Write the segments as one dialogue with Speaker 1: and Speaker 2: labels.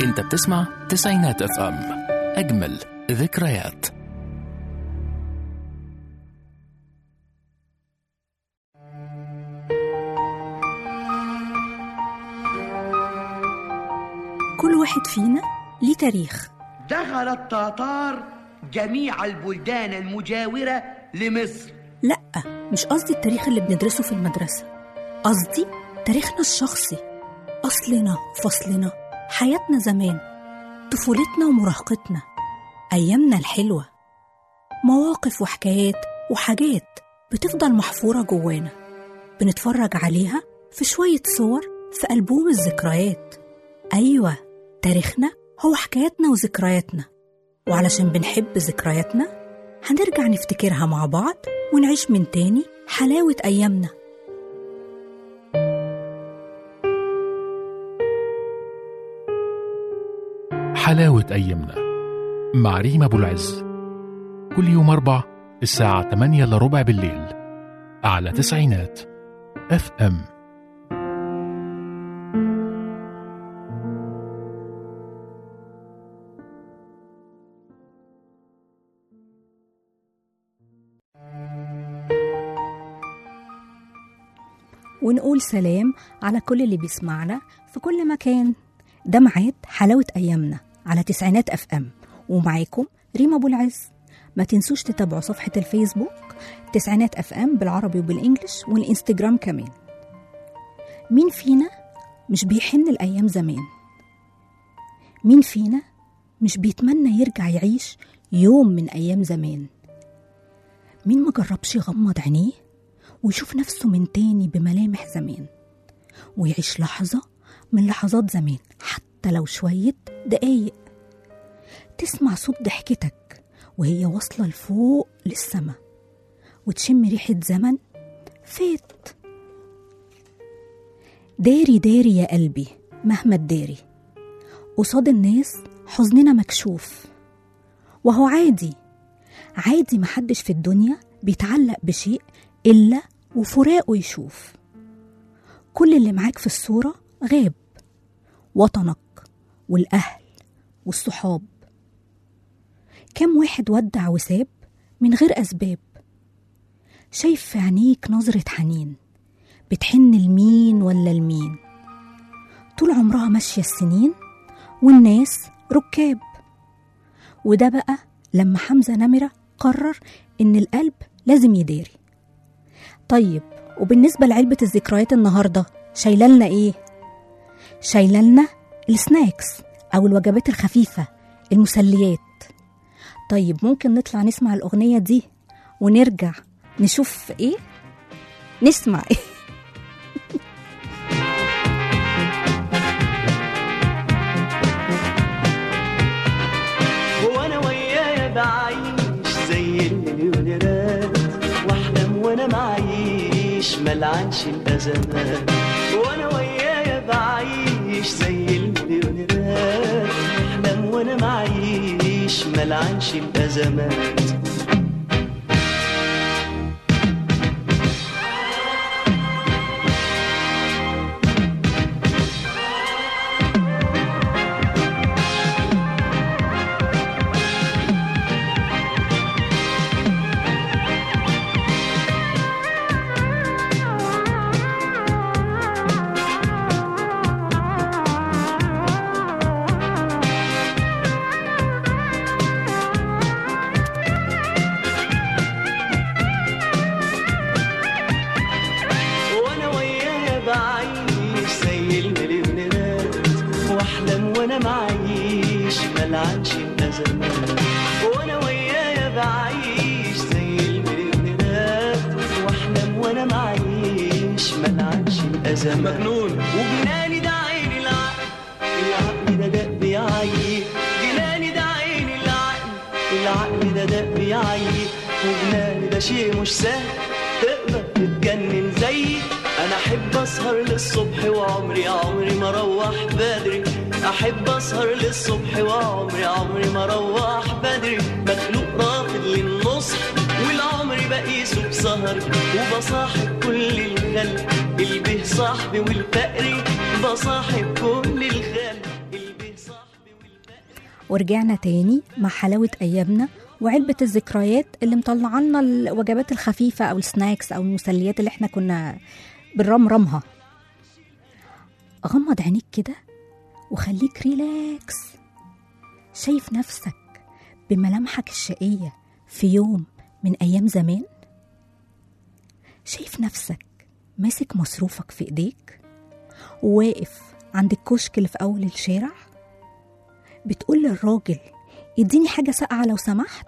Speaker 1: انت بتسمع تسعينات اف ام اجمل ذكريات
Speaker 2: كل واحد فينا ليه تاريخ
Speaker 3: دخل التتار جميع البلدان المجاورة لمصر
Speaker 2: لأ مش قصدي التاريخ اللي بندرسه في المدرسة قصدي تاريخنا الشخصي أصلنا فصلنا حياتنا زمان طفولتنا ومراهقتنا أيامنا الحلوة مواقف وحكايات وحاجات بتفضل محفورة جوانا بنتفرج عليها في شوية صور في ألبوم الذكريات أيوة تاريخنا هو حكاياتنا وذكرياتنا وعلشان بنحب ذكرياتنا هنرجع نفتكرها مع بعض ونعيش من تاني حلاوة أيامنا
Speaker 1: حلاوة أيامنا مع ريم أبو العز كل يوم أربع الساعة 8 إلا ربع بالليل على تسعينات اف ام
Speaker 2: ونقول سلام على كل اللي بيسمعنا في كل مكان ده ميعاد حلاوة أيامنا على تسعينات أف أم ومعاكم ريما أبو العز ما تنسوش تتابعوا صفحة الفيسبوك تسعينات أف أم بالعربي وبالإنجلش والإنستجرام كمان مين فينا مش بيحن الأيام زمان مين فينا مش بيتمنى يرجع يعيش يوم من أيام زمان مين ما جربش يغمض عينيه ويشوف نفسه من تاني بملامح زمان ويعيش لحظة من لحظات زمان حتى لو شوية دقايق تسمع صوت ضحكتك وهي واصلة لفوق للسما وتشم ريحة زمن فات داري داري يا قلبي مهما تداري قصاد الناس حزننا مكشوف وهو عادي عادي محدش في الدنيا بيتعلق بشيء إلا وفراقه يشوف كل اللي معاك في الصورة غاب وطنك والأهل والصحاب كم واحد ودع وساب من غير أسباب شايف في عينيك نظرة حنين بتحن لمين ولا لمين طول عمرها ماشية السنين والناس ركاب وده بقى لما حمزة نمرة قرر إن القلب لازم يداري طيب وبالنسبة لعلبة الذكريات النهاردة شايلالنا إيه؟ شايلالنا السناكس أو الوجبات الخفيفة المسليات طيب ممكن نطلع نسمع الأغنية دي ونرجع نشوف إيه؟ نسمع إيه؟
Speaker 4: وانا ويايا بعيش زي المليونيرات واحلم وانا معيش ملعنش الازمات وانا ويايا بعيش زي المليونيرات واحلم وانا معيش ملعنش الازمات وانا ويايا بعيش زي المليونيرات واحلم وانا معيش ملعنش الازمات وانا ويايا بعيش زي المليونيرات واحلم وانا معيش ملعنش الازمات مجنون وجناني ده عين العقل العقل ده دق بيعيي جناني ده عين العقل العقل ده دق بيعيي وجناني ده شيء مش سهل تقدر تتجنن زيي انا احب اسهر للصبح وعمري عمري ما اروح بدري احب اسهر للصبح وعمري عمري ما اروح بدري مخلوق رافض للنصح والعمر بقيسه بسهر وبصاحب كل الخلق البه صاحبي والفقري بصاحب كل الخلق البه صاحبي
Speaker 2: ورجعنا تاني مع حلاوة أيامنا وعلبة الذكريات اللي مطلعة لنا الوجبات الخفيفة أو السناكس أو المسليات اللي احنا كنا بنرمرمها غمض عينيك كده وخليك ريلاكس شايف نفسك بملامحك الشقية في يوم من أيام زمان شايف نفسك ماسك مصروفك في إيديك وواقف عند الكشك اللي في أول الشارع بتقول للراجل اديني حاجة ساقعة لو سمحت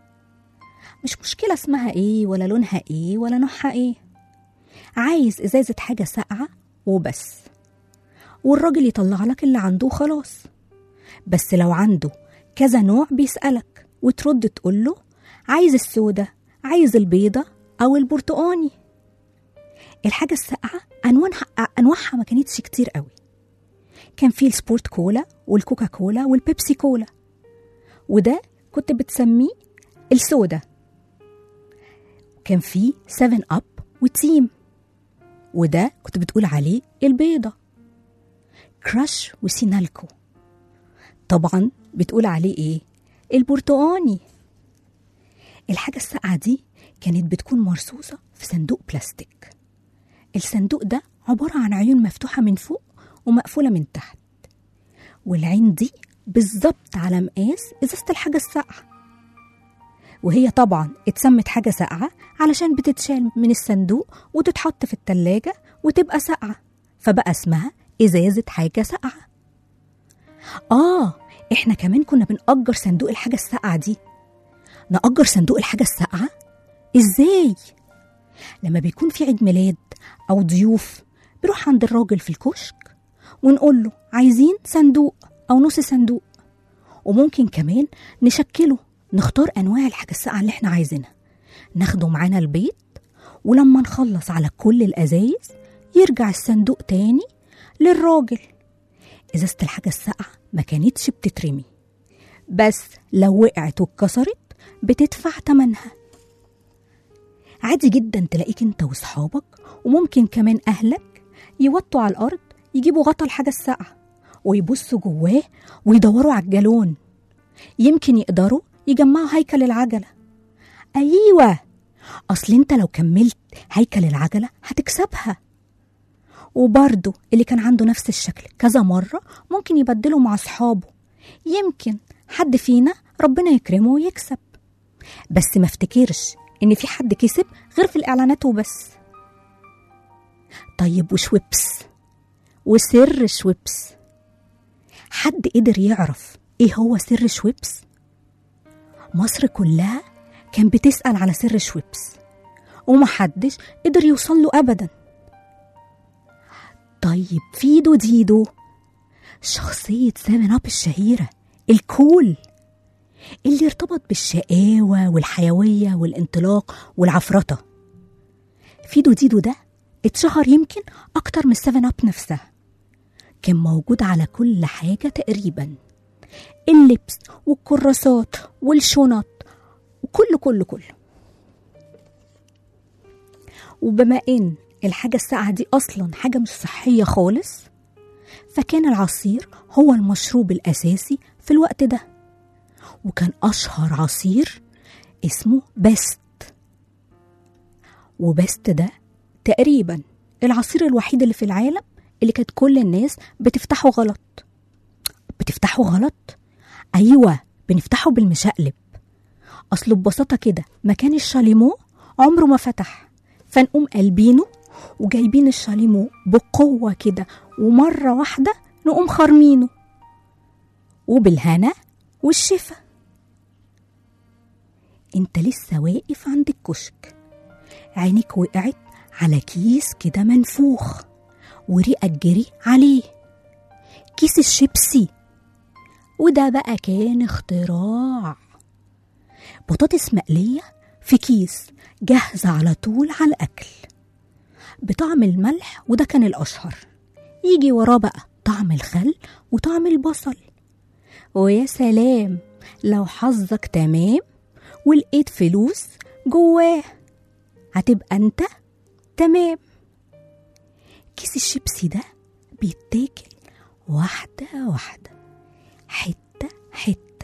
Speaker 2: مش مشكلة اسمها ايه ولا لونها ايه ولا نوعها ايه عايز ازازة حاجة ساقعة وبس والراجل يطلع لك اللي عنده خلاص بس لو عنده كذا نوع بيسألك وترد تقول له عايز السودة عايز البيضة أو البرتقاني الحاجة الساقعة أنواعها أنواعها ما كانتش كتير قوي كان في السبورت كولا والكوكا كولا والبيبسي كولا وده كنت بتسميه السودا كان في 7 اب وتيم وده كنت بتقول عليه البيضة كراش وسينالكو طبعا بتقول عليه ايه البرتقاني الحاجة الساقعة دي كانت بتكون مرصوصة في صندوق بلاستيك الصندوق ده عبارة عن عيون مفتوحة من فوق ومقفولة من تحت والعين دي بالظبط على مقاس ازازة الحاجة الساقعة وهي طبعا اتسمت حاجة ساقعة علشان بتتشال من الصندوق وتتحط في التلاجة وتبقى ساقعة فبقى اسمها ازازة حاجة ساقعة آه إحنا كمان كنا بنأجر صندوق الحاجة الساقعة دي نأجر صندوق الحاجة الساقعة؟ إزاي؟ لما بيكون في عيد ميلاد أو ضيوف بنروح عند الراجل في الكشك ونقول له عايزين صندوق أو نص صندوق وممكن كمان نشكله نختار أنواع الحاجة الساقعة اللي إحنا عايزينها ناخده معانا البيت ولما نخلص على كل الأزايز يرجع الصندوق تاني للراجل ازازه الحاجه الساقعه ما كانتش بتترمي بس لو وقعت واتكسرت بتدفع تمنها عادي جدا تلاقيك انت واصحابك وممكن كمان اهلك يوطوا على الارض يجيبوا غطا الحاجه الساقعه ويبصوا جواه ويدوروا على الجالون يمكن يقدروا يجمعوا هيكل العجله ايوه اصل انت لو كملت هيكل العجله هتكسبها وبرضه اللي كان عنده نفس الشكل كذا مرة ممكن يبدله مع أصحابه يمكن حد فينا ربنا يكرمه ويكسب بس ما افتكرش إن في حد كسب غير في الإعلانات وبس طيب وشويبس وسر شويبس حد قدر يعرف إيه هو سر شويبس مصر كلها كان بتسأل على سر شويبس ومحدش قدر يوصل له أبداً طيب فيدو ديدو شخصية سيفن أب الشهيرة الكول اللي ارتبط بالشقاوة والحيوية والانطلاق والعفرطة فيدو ديدو ده اتشهر يمكن أكتر من سيفن أب نفسها كان موجود على كل حاجة تقريبا اللبس والكراسات والشنط وكله كله كله وبما ان الحاجة الساقعة دي أصلا حاجة مش صحية خالص فكان العصير هو المشروب الأساسي في الوقت ده وكان أشهر عصير اسمه بيست وبيست ده تقريبا العصير الوحيد اللي في العالم اللي كانت كل الناس بتفتحه غلط بتفتحه غلط أيوة بنفتحه بالمشقلب أصله ببساطة كده مكان الشاليمو عمره ما فتح فنقوم قلبينه وجايبين الشاليمو بقوة كده ومرة واحدة نقوم خارمينه وبالهنا والشفا انت لسه واقف عند الكشك عينك وقعت على كيس كده منفوخ وريقك جري عليه كيس الشيبسي وده بقى كان اختراع بطاطس مقلية في كيس جاهزة على طول على الأكل بطعم الملح وده كان الأشهر يجي وراه بقى طعم الخل وطعم البصل ويا سلام لو حظك تمام ولقيت فلوس جواه هتبقى انت تمام كيس الشيبسي ده بيتاكل واحدة واحدة حتة حتة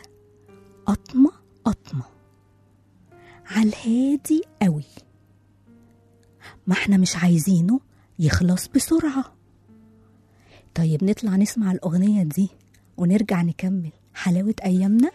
Speaker 2: على الهادي قوي ما احنا مش عايزينه يخلص بسرعة طيب نطلع نسمع الأغنية دي ونرجع نكمل حلاوة أيامنا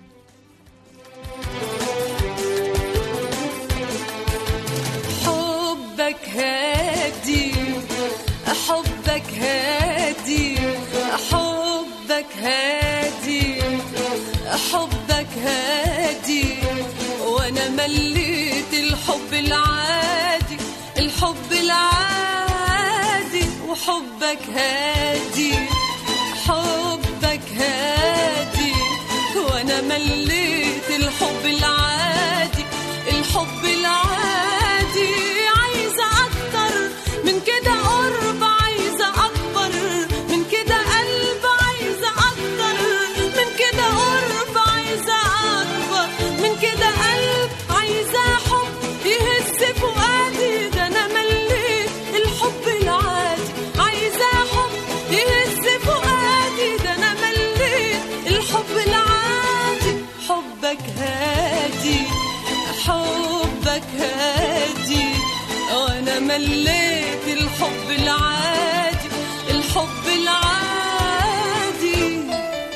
Speaker 5: حبك هادي حبك هادي حبك هادي حبك هادي وانا مليت الحب العادي الحب العادي وحبك هادي حبك هادي وانا مليت الحب العادي الحب العادي عايزة اكتر من كده قرب عايزة اكبر من كده قلب عايزة اكتر من كده قرب عايزة اكبر من كده قلب عايزة حب يهز فؤادي ده انا مليت الحب العادي عايزة حب يهز فؤادي ده انا مليت الحب العادي حبك هادي حبك هادي وانا مليت الحب العادي الحب العادي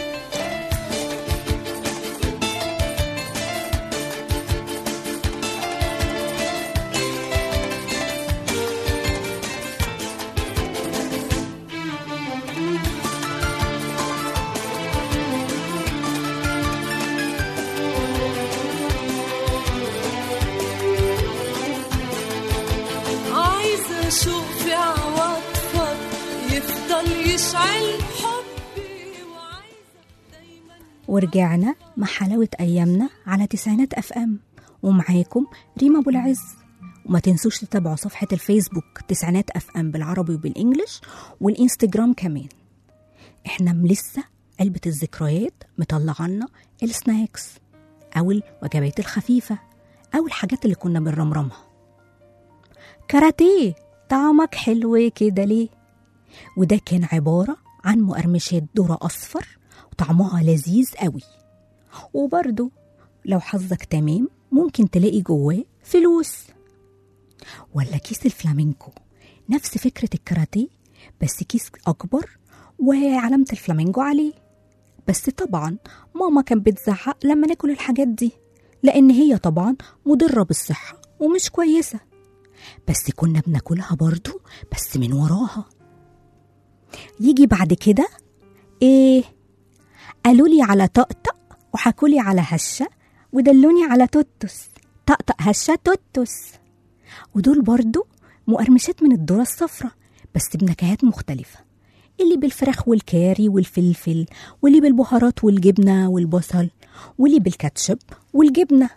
Speaker 5: عايزة أشوف في عواطفك يفضل يشعل حبي وعايزة دايما
Speaker 2: ورجعنا مع حلاوة أيامنا على تسعينات أف أم ومعاكم ريما أبو العز وما تنسوش تتابعوا صفحة الفيسبوك تسعينات أف أم بالعربي وبالإنجلش والإنستجرام كمان إحنا م- لسه علبة الذكريات مطلعنا السناكس أو الوجبات الخفيفة أو الحاجات اللي كنا بنرمرمها كاراتيه طعمك حلو كده ليه وده كان عبارة عن مقرمشات ذرة أصفر وطعمها لذيذ قوي وبرضه لو حظك تمام ممكن تلاقي جواه فلوس ولا كيس الفلامينكو نفس فكرة الكاراتيه بس كيس أكبر وعلامة الفلامينجو عليه بس طبعا ماما كانت بتزعق لما ناكل الحاجات دي لأن هي طبعا مضرة بالصحة ومش كويسة بس كنا بناكلها برضو بس من وراها يجي بعد كده ايه قالوا لي على طقطق وحكولي على هشة ودلوني على توتوس طقطق هشة توتوس ودول برضو مقرمشات من الذرة الصفراء بس بنكهات مختلفة اللي بالفراخ والكاري والفلفل واللي بالبهارات والجبنة والبصل واللي بالكاتشب والجبنة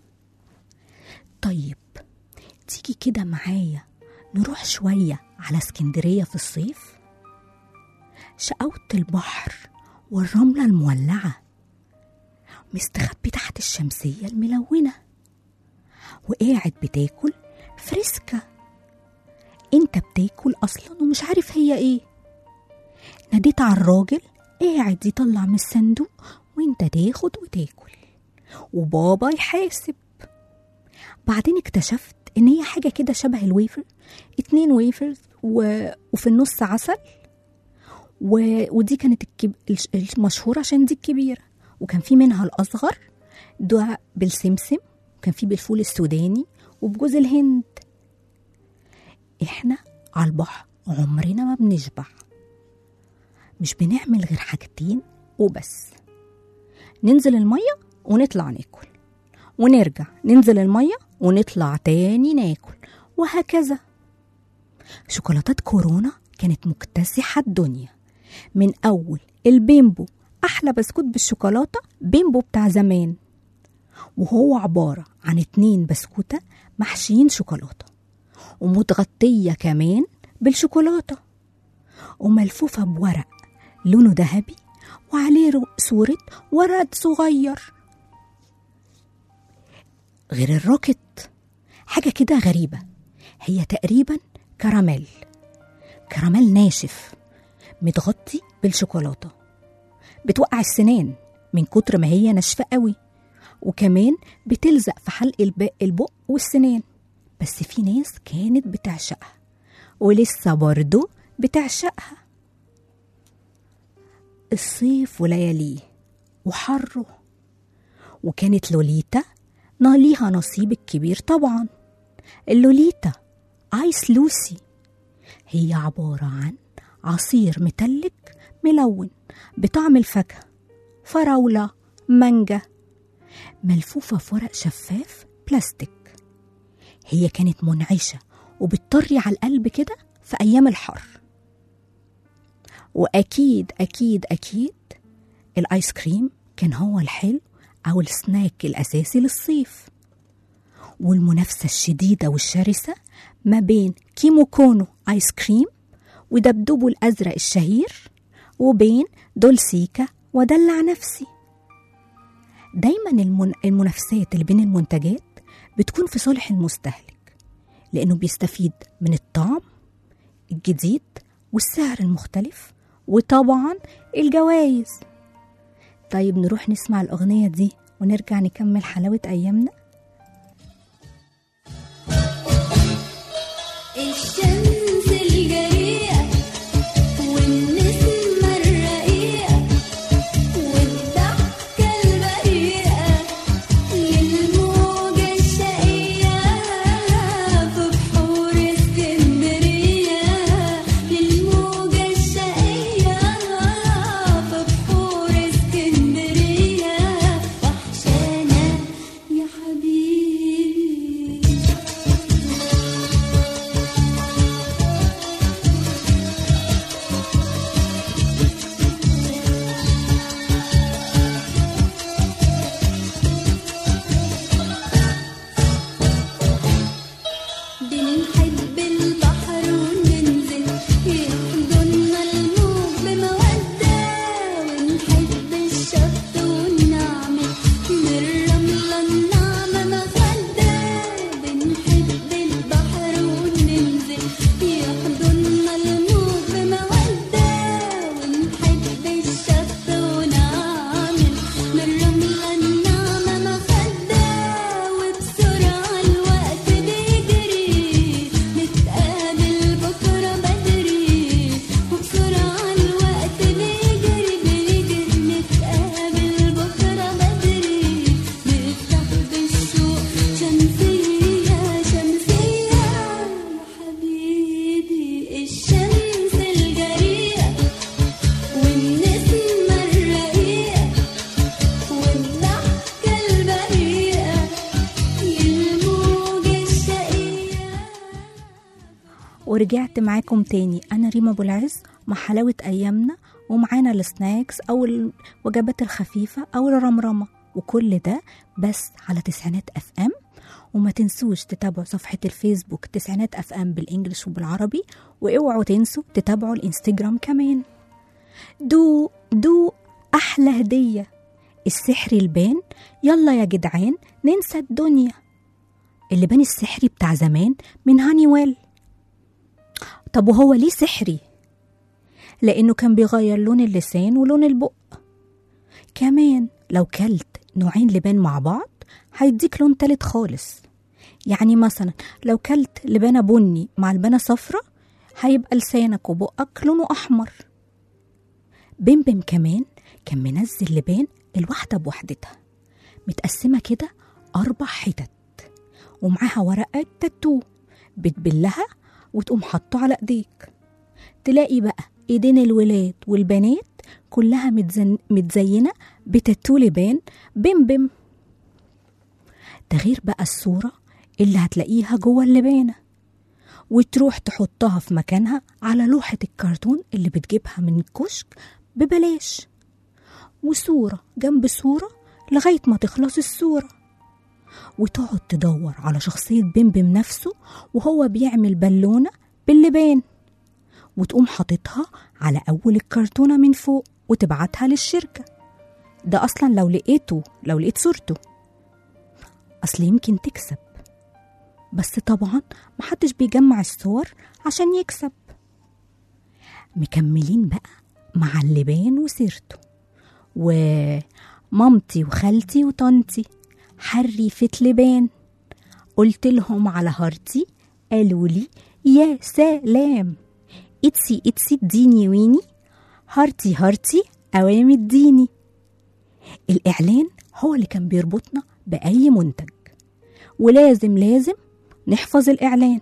Speaker 2: طيب تيجي كده معايا نروح شوية على اسكندرية في الصيف شقاوة البحر والرملة المولعة مستخبي تحت الشمسية الملونة وقاعد بتاكل فريسكا انت بتاكل اصلا ومش عارف هي ايه ناديت على الراجل قاعد يطلع من الصندوق وانت تاخد وتاكل وبابا يحاسب بعدين اكتشفت ان هي حاجه كده شبه الويفر اتنين ويفرز و... وفي النص عسل و... ودي كانت الكب... الش- المشهوره عشان دي الكبيره وكان في منها الاصغر ده بالسمسم وكان في بالفول السوداني وبجوز الهند احنا على البحر عمرنا ما بنشبع مش بنعمل غير حاجتين وبس ننزل الميه ونطلع ناكل ونرجع ننزل الميه ونطلع تاني ناكل وهكذا شوكولاتات كورونا كانت مكتسحة الدنيا من أول البيمبو أحلى بسكوت بالشوكولاتة بيمبو بتاع زمان وهو عبارة عن اتنين بسكوتة محشيين شوكولاتة ومتغطية كمان بالشوكولاتة وملفوفة بورق لونه ذهبي وعليه رو- صورة ورد صغير غير الروكت حاجة كده غريبة هي تقريبا كراميل كراميل ناشف متغطي بالشوكولاتة بتوقع السنان من كتر ما هي ناشفة قوي وكمان بتلزق في حلق الب- البق والسنان بس في ناس كانت بتعشقها ولسه برضه بتعشقها الصيف ولياليه وحره وكانت لوليتا نا- ليها نصيب الكبير طبعا اللوليتا آيس لوسي هي عبارة عن عصير متلج ملون بطعم الفاكهة فراولة مانجا ملفوفة في ورق شفاف بلاستيك هي كانت منعشة وبتطري على القلب كده في أيام الحر وأكيد أكيد أكيد الآيس كريم كان هو الحلو أو السناك الأساسي للصيف والمنافسة الشديدة والشرسة ما بين كيمو كونو آيس كريم ودبدوبه الأزرق الشهير وبين دولسيكا ودلع نفسي دايما المن... المنافسات اللي بين المنتجات بتكون في صالح المستهلك لأنه بيستفيد من الطعم الجديد والسعر المختلف وطبعا الجوائز طيب نروح نسمع الأغنية دي ونرجع نكمل حلاوة أيامنا
Speaker 6: الشمس الجريئة والنسمة الرقيقة والضحكة البريئة للموجة الشقية في بحور اسكندرية للموجة الشقية في بحور اسكندرية وحشانة يا حبيبي بنحب البحر وننزل يحضننا الموج بمودة ونحب الشط ونعمل من الرملة الناعمة مخدة بنحب البحر وننزل يحضننا الموج بمودة ونحب الشط ونعمل من الرملة الناعمة مخدة وبسرعة الوقت بيجري نتقابل بكرة بدري وبسرعة الوقت بيجري بيجري نتقابل بكرة بدري نفتح بالشوق شمسية شمسية يا حبيبي الشمس الجريئة والنسمة الرقيقة والضحكة البريئة للموجة الشقية
Speaker 2: ورجعت معاكم تاني أنا ريما أبو العز مع حلاوة أيامنا ومعانا السناكس أو الوجبات الخفيفة أو الرمرمة وكل ده بس على تسعينات أف أم وما تنسوش تتابعوا صفحة الفيسبوك تسعينات أف أم بالإنجليش وبالعربي واوعوا تنسوا تتابعوا الإنستجرام كمان دو دو أحلى هدية السحر البان يلا يا جدعان ننسى الدنيا اللبان السحري بتاع زمان من هانيويل طب وهو ليه سحري؟ لأنه كان بيغير لون اللسان ولون البق كمان لو كلت نوعين لبان مع بعض هيديك لون تالت خالص يعني مثلا لو كلت لبانة بني مع لبانة صفرة هيبقى لسانك وبقك لونه أحمر بمبم كمان كان منزل لبان الواحدة بوحدتها متقسمة كده أربع حتت ومعاها ورقة تاتو بتبلها وتقوم حاطه على ايديك تلاقي بقى ايدين الولاد والبنات كلها متزن... متزينة بتاتو لبان بم بم ده غير بقى الصورة اللي هتلاقيها جوه اللبانة وتروح تحطها في مكانها على لوحة الكرتون اللي بتجيبها من الكشك ببلاش وصورة جنب صورة لغاية ما تخلص الصورة وتقعد تدور على شخصية بمبم نفسه وهو بيعمل بالونة باللبان وتقوم حاططها على أول الكرتونة من فوق وتبعتها للشركة ده أصلا لو لقيته لو لقيت صورته أصل يمكن تكسب بس طبعا محدش بيجمع الصور عشان يكسب مكملين بقى مع اللبان وسيرته ومامتي وخالتي وطنطي حريفة لبان قلت لهم على هارتي قالوا لي يا سلام اتسي اتسي اديني ويني هارتي هارتي اوام اديني الاعلان هو اللي كان بيربطنا باي منتج ولازم لازم نحفظ الاعلان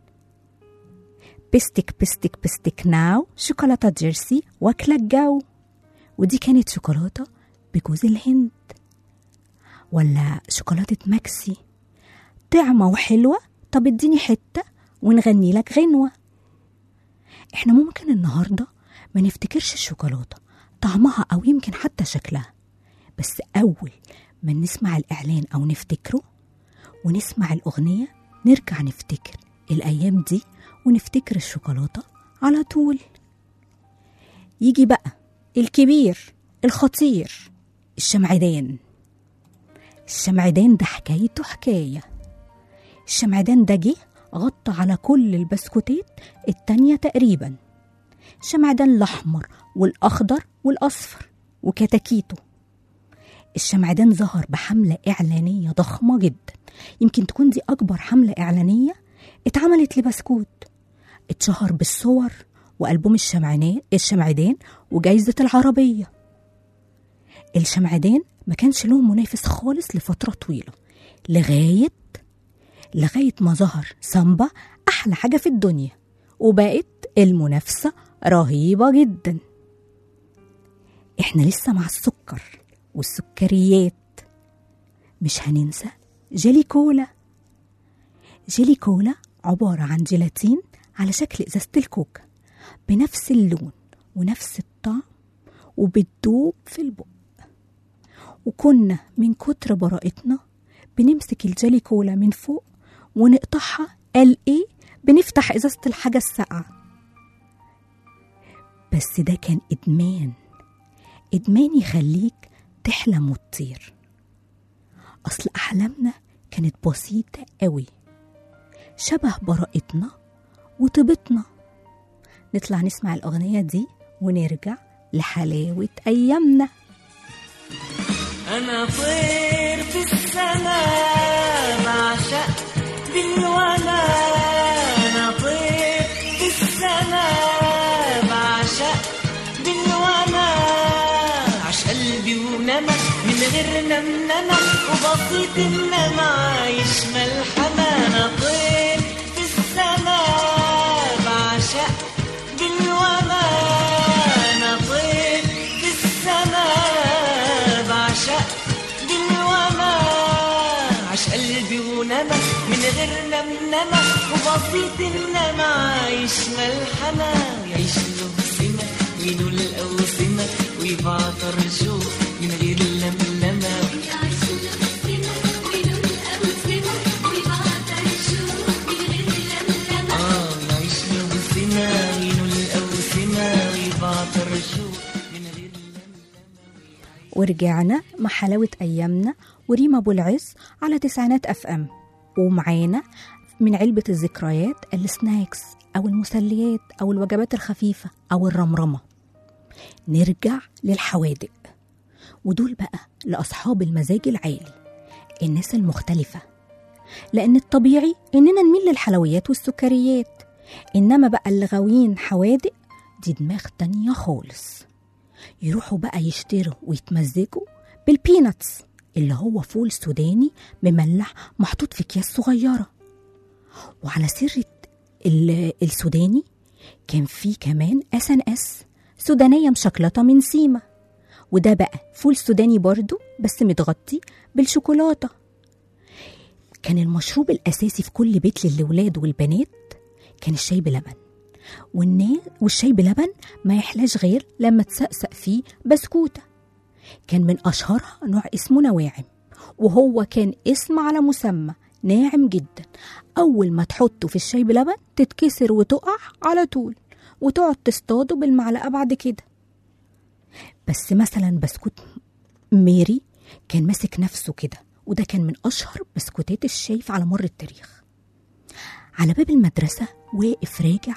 Speaker 2: بستك بستك بستك ناو شوكولاتة جيرسي واكلة الجو ودي كانت شوكولاتة بجوز الهند ولا شوكولاتة ماكسي طعمة وحلوة طب اديني حتة ونغني لك غنوة احنا ممكن النهاردة ما نفتكرش الشوكولاتة طعمها أو يمكن حتى شكلها بس أول ما نسمع الإعلان أو نفتكره ونسمع الأغنية نرجع نفتكر الأيام دي ونفتكر الشوكولاتة على طول يجي بقى الكبير الخطير الشمعدان الشمعدان ده حكايته حكاية الشمعدان ده جه غطى على كل البسكوتات التانية تقريبا الشمعدان الأحمر والأخضر والأصفر وكتاكيته الشمعدان ظهر بحملة إعلانية ضخمة جدا يمكن تكون دي أكبر حملة إعلانية اتعملت لبسكوت اتشهر بالصور وألبوم الشمعدان الشمعدان وجايزة العربية الشمعدان ما كانش له منافس خالص لفترة طويلة لغاية لغاية ما ظهر سامبا أحلى حاجة في الدنيا وبقت المنافسة رهيبة جدا احنا لسه مع السكر والسكريات مش هننسى جيلي كولا جيلي كولا عبارة عن جيلاتين على شكل إزازة الكوكا بنفس اللون ونفس الطعم وبتدوب في البق وكنا من كتر براءتنا بنمسك الجيلي كولا من فوق ونقطعها قال ايه بنفتح ازازة الحاجة الساقعة بس ده كان ادمان ادمان يخليك تحلم وتطير اصل احلامنا كانت بسيطة قوي شبه براءتنا وطيبتنا نطلع نسمع الاغنية دي ونرجع لحلاوة ايامنا
Speaker 4: أنا طير في السماء بعشق بالولا أنا طير في السماء بعشق بالولا عش قلبي ونمى من غير نمنمة وبسيط إنما عايش ملحمة أنا طير في السماء بعشق بالولا أنا طير في السماء بعشق بالوما عش قلبي ونمى من غير نمنمة وبسيط إنما عايش ملحمة يعيش له سمة وينو الأوسمة ويبعطر شوف من غير لملمة آه يعيش له سمة وينو الأوسمة ويبعطر شوف من غير
Speaker 2: ورجعنا مع حلاوة أيامنا وريما أبو العز على تسعينات أف أم ومعانا من علبة الذكريات السناكس أو المسليات أو الوجبات الخفيفة أو الرمرمة نرجع للحوادق ودول بقى لأصحاب المزاج العالي الناس المختلفة لأن الطبيعي إننا نميل للحلويات والسكريات إنما بقى اللي غاويين حوادق دي دماغ تانية خالص يروحوا بقى يشتروا ويتمزجوا بالبيناتس اللي هو فول سوداني مملح محطوط في أكياس صغيرة وعلى سر ال- السوداني كان في كمان اس ان اس سودانية مشكلطة من سيما وده بقى فول سوداني برضو بس متغطي بالشوكولاتة كان المشروب الأساسي في كل بيت للولاد والبنات كان الشاي بلبن والنا والشاي بلبن ما يحلاش غير لما تسقسق فيه بسكوتة كان من أشهرها نوع اسمه نواعم وهو كان اسم على مسمى ناعم جدا أول ما تحطه في الشاي بلبن تتكسر وتقع على طول وتقعد تصطاده بالمعلقة بعد كده بس مثلا بسكوت ميري كان ماسك نفسه كده وده كان من أشهر بسكوتات الشاي على مر التاريخ على باب المدرسة واقف راجع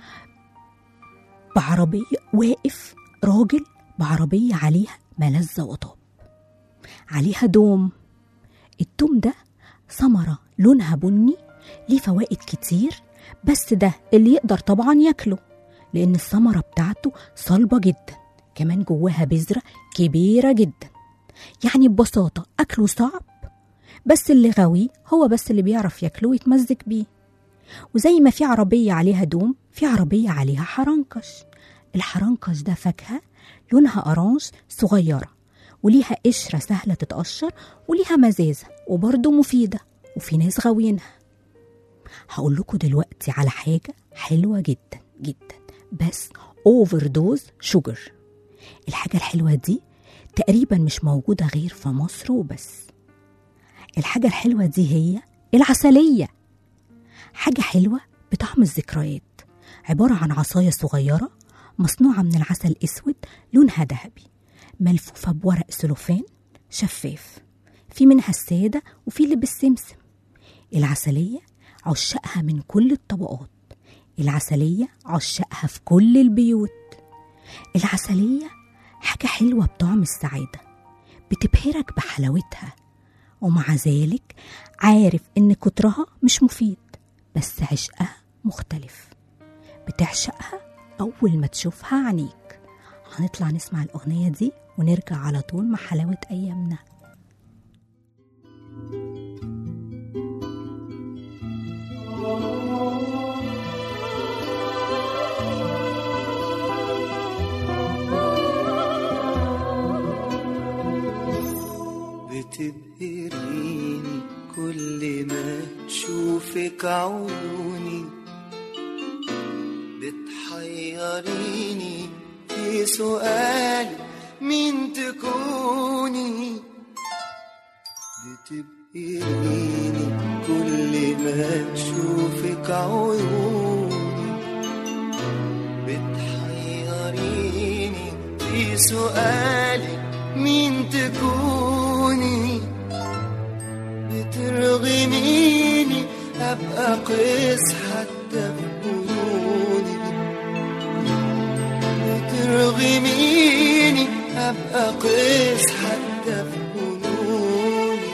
Speaker 2: بعربية واقف راجل بعربية عليها ملذة وطاب عليها دوم التوم ده ثمرة لونها بني ليه فوائد كتير بس ده اللي يقدر طبعا ياكله لأن الثمرة بتاعته صلبة جدا كمان جواها بذرة كبيرة جدا يعني ببساطة أكله صعب بس اللي غاوي هو بس اللي بيعرف ياكله ويتمزج بيه وزي ما في عربية عليها دوم في عربية عليها حرنكش الحرنكش ده فاكهة لونها أورانج صغيرة وليها قشرة سهلة تتقشر وليها مزازة وبرضه مفيدة وفي ناس غاويينها هقول لكم دلوقتي على حاجة حلوة جدا جدا بس اوفر دوز شوجر الحاجة الحلوة دي تقريبا مش موجودة غير في مصر وبس الحاجة الحلوة دي هي العسلية حاجة حلوة بطعم الذكريات عبارة عن عصاية صغيرة مصنوعة من العسل الأسود لونها ذهبي ملفوفة بورق سلوفان شفاف في منها السادة وفي اللي بالسمسم العسلية عشاقها من كل الطبقات العسلية عشاقها في كل البيوت العسلية حاجة حلوة بطعم السعادة بتبهرك بحلاوتها ومع ذلك عارف إن كترها مش مفيد بس عشقها مختلف بتعشقها أول ما تشوفها عينيك هنطلع نسمع الأغنية دي ونرجع على طول مع حلاوة أيامنا
Speaker 4: بتبهريني كل ما تشوفك عيوني بتحيريني في سؤال مين تكوني بتبهريني كل ما تشوفك عيوني بتحيريني في سؤالي مين تكوني بترغميني ابقى قيس حتى في جنوني بترغميني ابقى قيس حتى في جنوني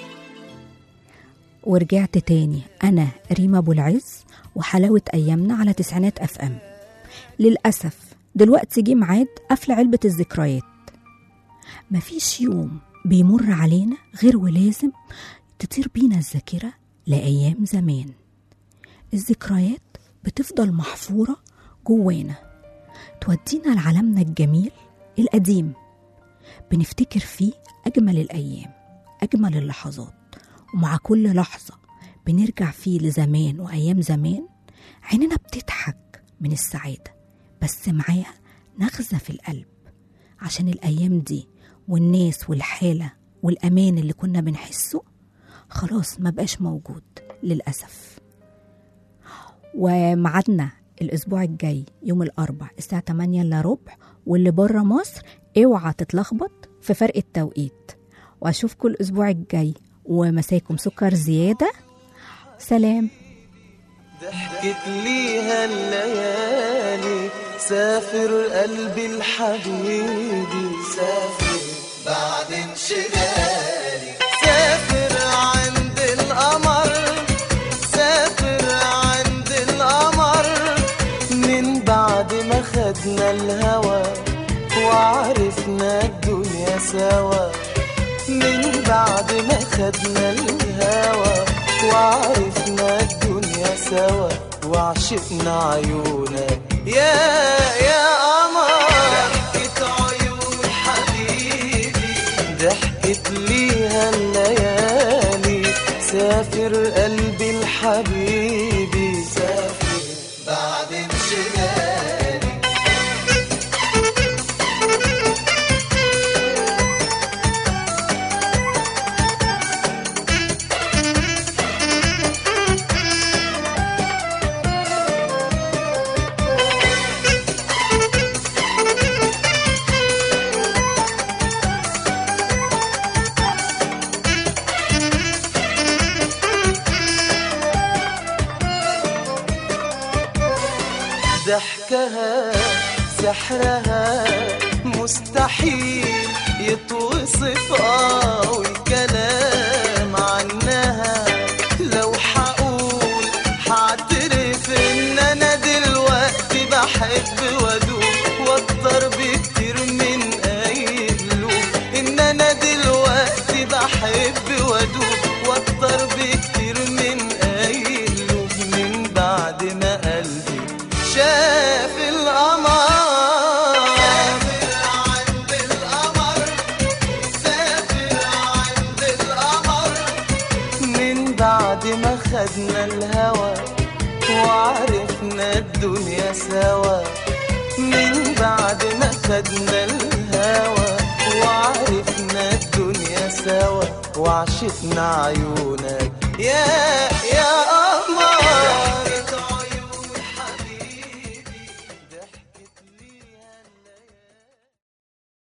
Speaker 2: ورجعت تاني أنا ريما أبو العز وحلاوة أيامنا على تسعينات أف أم للأسف دلوقتي جه ميعاد قفل علبة الذكريات مفيش يوم بيمر علينا غير ولازم تطير بينا الذاكرة لأيام زمان الذكريات بتفضل محفورة جوانا تودينا لعالمنا الجميل القديم بنفتكر فيه أجمل الأيام أجمل اللحظات ومع كل لحظة بنرجع فيه لزمان وأيام زمان عيننا بتضحك من السعادة بس معاها نغزة في القلب عشان الأيام دي والناس والحالة والأمان اللي كنا بنحسه خلاص ما بقاش موجود للأسف ومعادنا الأسبوع الجاي يوم الأربع الساعة 8 إلا ربع واللي بره مصر اوعى تتلخبط في فرق التوقيت وأشوفكم الأسبوع الجاي ومساكم سكر زيادة سلام
Speaker 4: ضحكت ليها الليالي سافر قلبي الحبيبي سافر بعد انشغالي سافر عند القمر سافر عند القمر من بعد ما خدنا الهوى وعرفنا الدنيا سوا من بعد ما خدنا الهوى وعرفنا الدنيا سوا وعشقنا عيونك يا يا قمر ضحكت عيون حبيبي ضحكت ليها الليالي سافر قلبي الحبيبي سافر بعد انشغالي ضحكها سحرها مستحيل يتوصف اه والكلام وادوب واكتر بكتير من اي قلوب ان انا دلوقتي بحب وادوب واكتر بكتير من اي قلوب من بعد ما قلبي شاف القمر سافر عند القمر سافر عند القمر من بعد ما خدنا الهوى وعرفنا الدنيا سوا من بعد ما خدنا الهوى وعرفنا الدنيا سوا وعشقنا عيونك يا يا